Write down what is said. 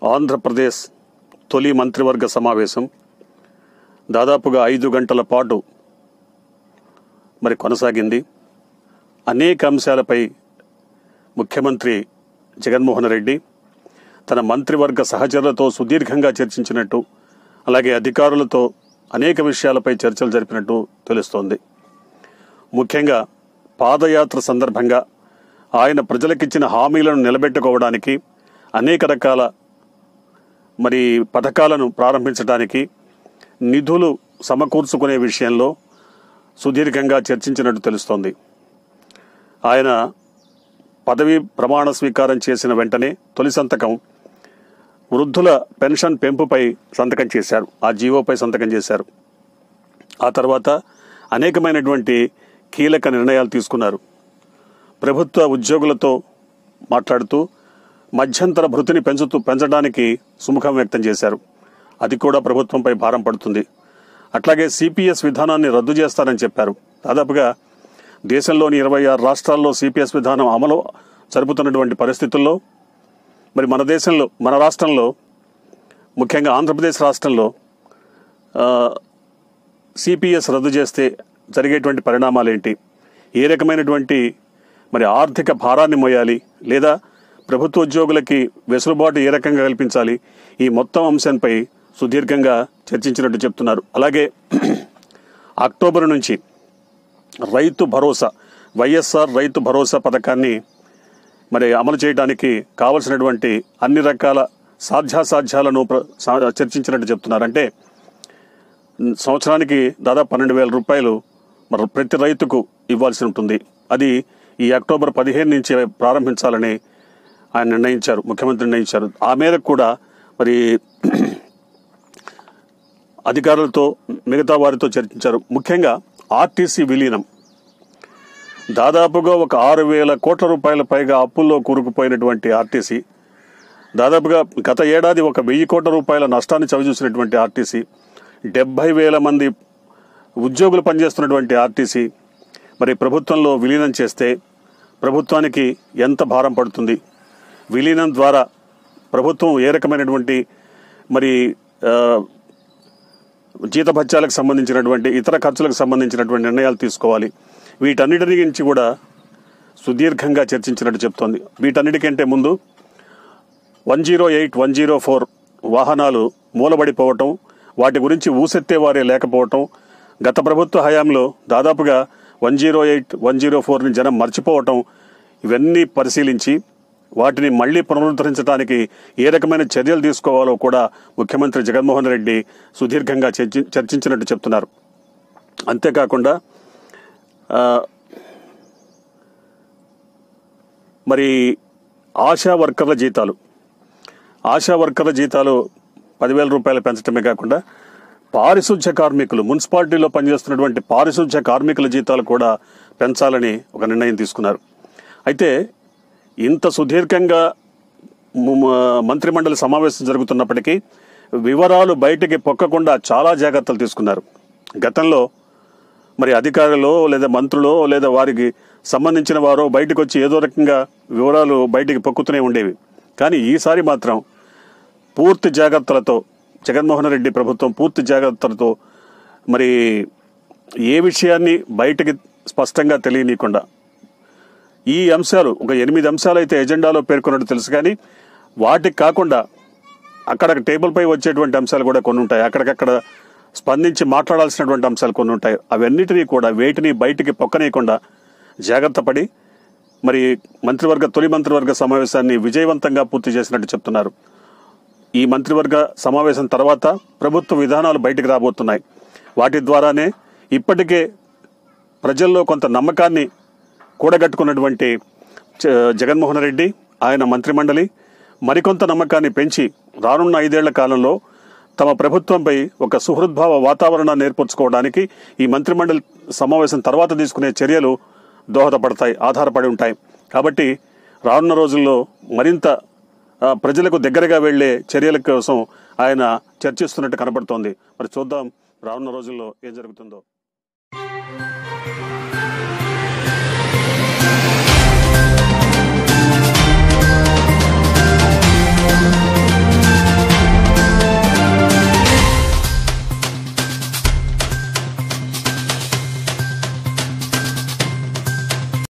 ఆంధ్రప్రదేశ్ తొలి మంత్రివర్గ సమావేశం దాదాపుగా ఐదు గంటల పాటు మరి కొనసాగింది అనేక అంశాలపై ముఖ్యమంత్రి జగన్మోహన్ రెడ్డి తన మంత్రివర్గ సహచరులతో సుదీర్ఘంగా చర్చించినట్టు అలాగే అధికారులతో అనేక విషయాలపై చర్చలు జరిపినట్టు తెలుస్తోంది ముఖ్యంగా పాదయాత్ర సందర్భంగా ఆయన ప్రజలకిచ్చిన హామీలను నిలబెట్టుకోవడానికి అనేక రకాల మరి పథకాలను ప్రారంభించడానికి నిధులు సమకూర్చుకునే విషయంలో సుదీర్ఘంగా చర్చించినట్టు తెలుస్తోంది ఆయన పదవి ప్రమాణ స్వీకారం చేసిన వెంటనే తొలి సంతకం వృద్ధుల పెన్షన్ పెంపుపై సంతకం చేశారు ఆ జీవోపై సంతకం చేశారు ఆ తర్వాత అనేకమైనటువంటి కీలక నిర్ణయాలు తీసుకున్నారు ప్రభుత్వ ఉద్యోగులతో మాట్లాడుతూ మధ్యంతర భృతిని పెంచుతూ పెంచడానికి సుముఖం వ్యక్తం చేశారు అది కూడా ప్రభుత్వంపై భారం పడుతుంది అట్లాగే సిపిఎస్ విధానాన్ని రద్దు చేస్తారని చెప్పారు దాదాపుగా దేశంలోని ఇరవై ఆరు రాష్ట్రాల్లో సిపిఎస్ విధానం అమలు జరుపుతున్నటువంటి పరిస్థితుల్లో మరి మన దేశంలో మన రాష్ట్రంలో ముఖ్యంగా ఆంధ్రప్రదేశ్ రాష్ట్రంలో సిపిఎస్ రద్దు చేస్తే జరిగేటువంటి పరిణామాలు ఏంటి ఏ రకమైనటువంటి మరి ఆర్థిక భారాన్ని మోయాలి లేదా ప్రభుత్వ ఉద్యోగులకి వెసులుబాటు ఏ రకంగా కల్పించాలి ఈ మొత్తం అంశంపై సుదీర్ఘంగా చర్చించినట్టు చెప్తున్నారు అలాగే అక్టోబర్ నుంచి రైతు భరోసా వైఎస్ఆర్ రైతు భరోసా పథకాన్ని మరి అమలు చేయడానికి కావలసినటువంటి అన్ని రకాల సాధ్యాసాధ్యాలను ప్ర- సా- చర్చించినట్టు చెప్తున్నారు అంటే సంవత్సరానికి దాదాపు పన్నెండు వేల రూపాయలు మరి ప్రతి రైతుకు ఇవ్వాల్సి ఉంటుంది అది ఈ అక్టోబర్ పదిహేను నుంచి ప్రారంభించాలని ఆయన నిర్ణయించారు ముఖ్యమంత్రి నిర్ణయించారు ఆ మేరకు కూడా మరి అధికారులతో మిగతా వారితో చర్చించారు ముఖ్యంగా ఆర్టీసీ విలీనం దాదాపుగా ఒక ఆరు వేల కోట్ల రూపాయల పైగా అప్పుల్లో కూరుకుపోయినటువంటి ఆర్టీసీ దాదాపుగా గత ఏడాది ఒక వెయ్యి కోట్ల రూపాయల నష్టాన్ని చవిచూసినటువంటి ఆర్టీసీ డెబ్బై వేల మంది ఉద్యోగులు పనిచేస్తున్నటువంటి ఆర్టీసీ మరి ప్రభుత్వంలో విలీనం చేస్తే ప్రభుత్వానికి ఎంత భారం పడుతుంది విలీనం ద్వారా ప్రభుత్వం ఏ రకమైనటువంటి మరి ఆ, జీతభత్యాలకు సంబంధించినటువంటి ఇతర ఖర్చులకు సంబంధించినటువంటి నిర్ణయాలు తీసుకోవాలి వీటన్నిటి గురించి కూడా సుదీర్ఘంగా చర్చించినట్టు చెప్తోంది వీటన్నిటికంటే ముందు one zero eight one zero four వాహనాలు మూలబడిపోవటం వాటి గురించి ఊసెత్తేవారే లేకపోవటం గత ప్రభుత్వ హయాంలో దాదాపుగా one zero eight one zero ఫోర్ని జనం మర్చిపోవటం ఇవన్నీ పరిశీలించి వాటిని మళ్లీ పునరుద్ధరించడానికి ఏ రకమైన చర్యలు తీసుకోవాలో కూడా ముఖ్యమంత్రి జగన్మోహన్ రెడ్డి సుదీర్ఘంగా చర్చి చర్చించినట్టు చెప్తున్నారు అంతేకాకుండా ఆ, మరి ఆశా వర్కర్ల జీతాలు ఆశా వర్కర్ల జీతాలు పదివేల రూపాయలు పెంచడమే కాకుండా పారిశుధ్య కార్మికులు మున్సిపాలిటీలో పనిచేస్తున్నటువంటి పారిశుధ్య కార్మికుల జీతాలు కూడా పెంచాలని ఒక నిర్ణయం తీసుకున్నారు అయితే ఇంత సుదీర్ఘంగా ము- మ- మంత్రిమండలి సమావేశం జరుగుతున్నప్పటికీ వివరాలు బయటికి పొక్కకుండా చాలా జాగ్రత్తలు తీసుకున్నారు గతంలో మరి అధికారులు లేదా మంత్రులు లేదా వారికి సంబంధించిన వారు బయటకు వచ్చి ఏదో రకంగా వివరాలు బయటికి పొక్కుతూనే ఉండేవి కానీ ఈసారి మాత్రం పూర్తి జాగ్రత్తలతో జగన్మోహన్ రెడ్డి ప్రభుత్వం పూర్తి జాగ్రత్తలతో మరి ఏ విషయాన్ని బయటికి స్పష్టంగా తెలియనీయకుండా ఈ అంశాలు ఒక ఎనిమిది అంశాలు అయితే ఎజెండాలో పేర్కొన్నట్టు తెలుసు కానీ వాటికి కాకుండా అక్కడ టేబుల్పై వచ్చేటువంటి అంశాలు కూడా కొన్ని ఉంటాయి అక్కడికక్కడ స్పందించి మాట్లాడాల్సినటువంటి అంశాలు కొన్ని ఉంటాయి అవన్నిటినీ కూడా వేటిని బయటికి పొక్కనీయకుండా జాగ్రత్త పడి మరి మంత్రివర్గ తొలి మంత్రివర్గ సమావేశాన్ని విజయవంతంగా పూర్తి చేసినట్టు చెప్తున్నారు ఈ మంత్రివర్గ సమావేశం తర్వాత ప్రభుత్వ విధానాలు బయటికి రాబోతున్నాయి వాటి ద్వారానే ఇప్పటికే ప్రజల్లో కొంత నమ్మకాన్ని కూడగట్టుకున్నటువంటి జ- జగన్మోహన్ రెడ్డి ఆయన మంత్రిమండలి మరికొంత నమ్మకాన్ని పెంచి రానున్న ఐదేళ్ల కాలంలో తమ ప్రభుత్వంపై ఒక సుహృద్భావ వాతావరణాన్ని ఏర్పరచుకోవడానికి ఈ మంత్రిమండలి సమావేశం తర్వాత తీసుకునే చర్యలు దోహదపడతాయి ఆధారపడి ఉంటాయి కాబట్టి రానున్న రోజుల్లో మరింత ఆ, ప్రజలకు దగ్గరగా వెళ్లే చర్యల కోసం ఆయన చర్చిస్తున్నట్టు కనబడుతోంది మరి చూద్దాం రానున్న రోజుల్లో ఏం జరుగుతుందో